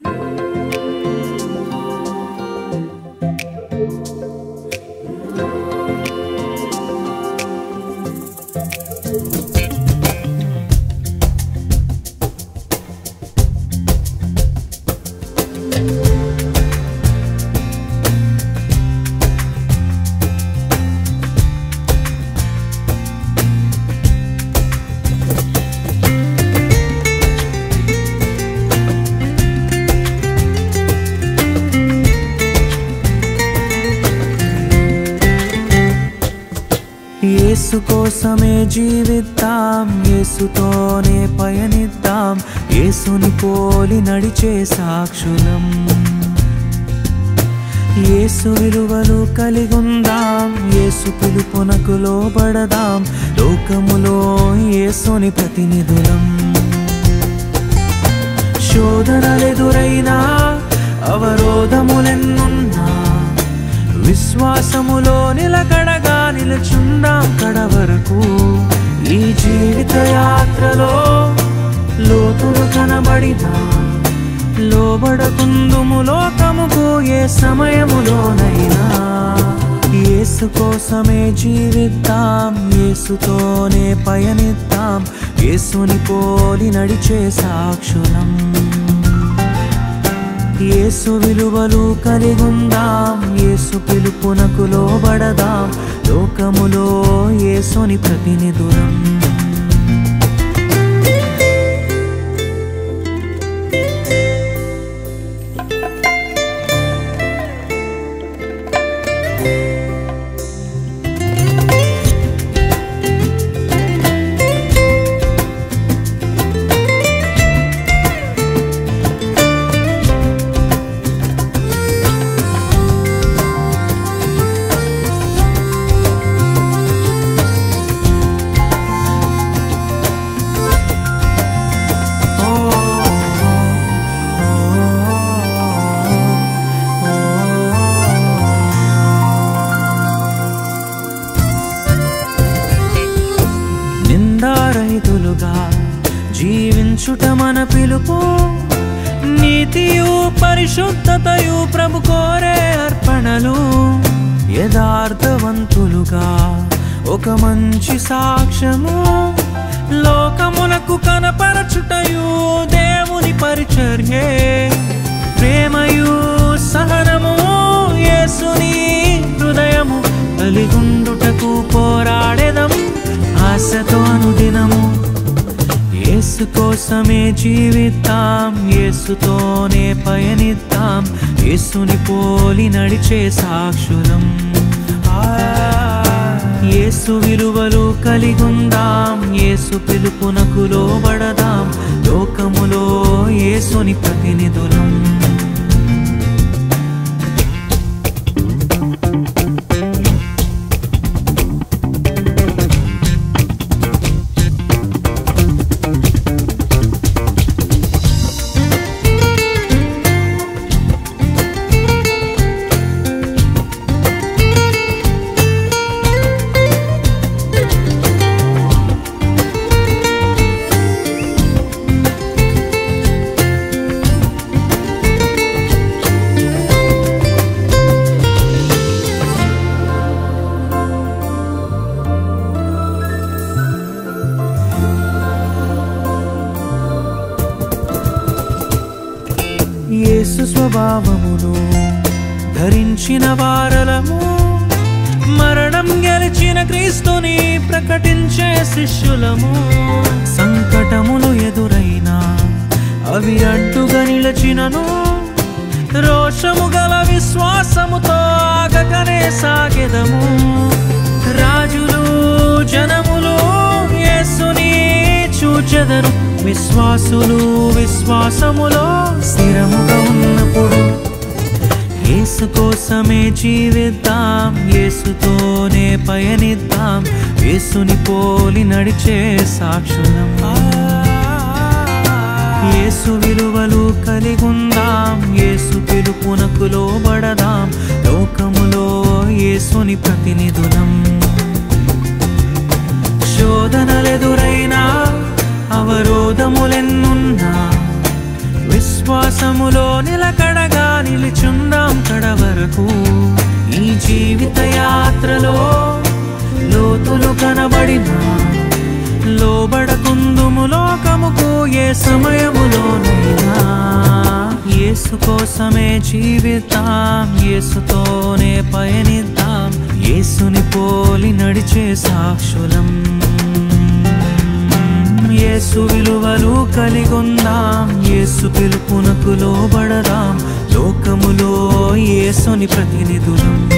యేసు కోసమే జీవిద్దాం యేసుతోనే పయనిద్దాం యేసుని పోలి నడిచే సాక్షులం యేసు విలువలు కలిగుందాం యేసు పిలుపునకు లోబడదాం లోకములో యేసుని ప్రతినిధులం శోధనలెదురైనా అవరోధములెన్నున్నా విశ్వాసములో నిలకడగా నిలుచుందాం కడ వరకు ఈ జీవిత యాత్రలో లోతులు కనబడినా లోబడకుందుము లోకముకు ఏ సమయములోనైనా యేసు కోసమే జీవిద్దాం యేసుతోనే పయనిద్దాం యేసుని పోలి నడిచే సాక్షులం యేసు విలువలు కలిగుందాం యేసు పిలుపునకు లోబడదాం లోకములో యేసుని ప్రతినిధులం నిందారహితులుగా జీవించుట మన పిలుపు నీతియు పరిశుద్ధతయు ప్రభు కోరే అర్పణలు యథార్థవంతులుగా ఒక మంచి సాక్ష్యము లోకమునకు కనపరచుటయు దేవుని పరిచర్యే ప్రేమయు సహనము యేసుని హృదయము కలిగుండుటకు పోరాడెదం ఆశతో అనుదినము యేసు కోసమే జీవిద్దాం యేసుతోనే పయనిద్దాం యేసుని పోలి నడిచే సాక్షులం ఆ, యేసు విలువలు కలిగుందాం యేసు పిలుపునకు లోబడదాం లోకములో యేసుని ప్రతినిధులం యేసు స్వభావమును ధరించిన వారలము మరణం గెలిచిన క్రీస్తుని ప్రకటించే శిష్యులము సంకటములు ఎదురైనా అవి అడ్డుగా నిలచినను రోషము గల విశ్వాసముతో ఆగకనే సాగెదము రాజులు జనములు యేసుని చూచెదరు విశ్వాసులు విశ్వాసములో స్థిరముగా ఉన్నప్పుడు యేసు కోసమే జీవిద్దాం యేసుతోనే పయనిద్దాం యేసుని పోలి నడిచే సాక్షులం యేసు విలువలు కలిగుందాం యేసు పిలుపునకు లోబడదాం లోకములో యేసుని ప్రతినిధులం శోధనలెదురైనా అవరోధములెన్నున్నా విశ్వాసములో నిలకడగా నిలిచుందాం కడ వరకు ఈ జీవిత యాత్రలో లోతులు కనబడినా లోబడకుందుము లోకముకు ఏ సమయములోనైనా యేసు కోసమే జీవితాం యేసుతోనే పయనిద్దాం యేసుని పోలి నడిచే సాక్షులం యేసు విలువలు కలిగొందాం యేసు పిలుపునకు లోబడదాం లోకములో యేసుని ప్రతినిధులం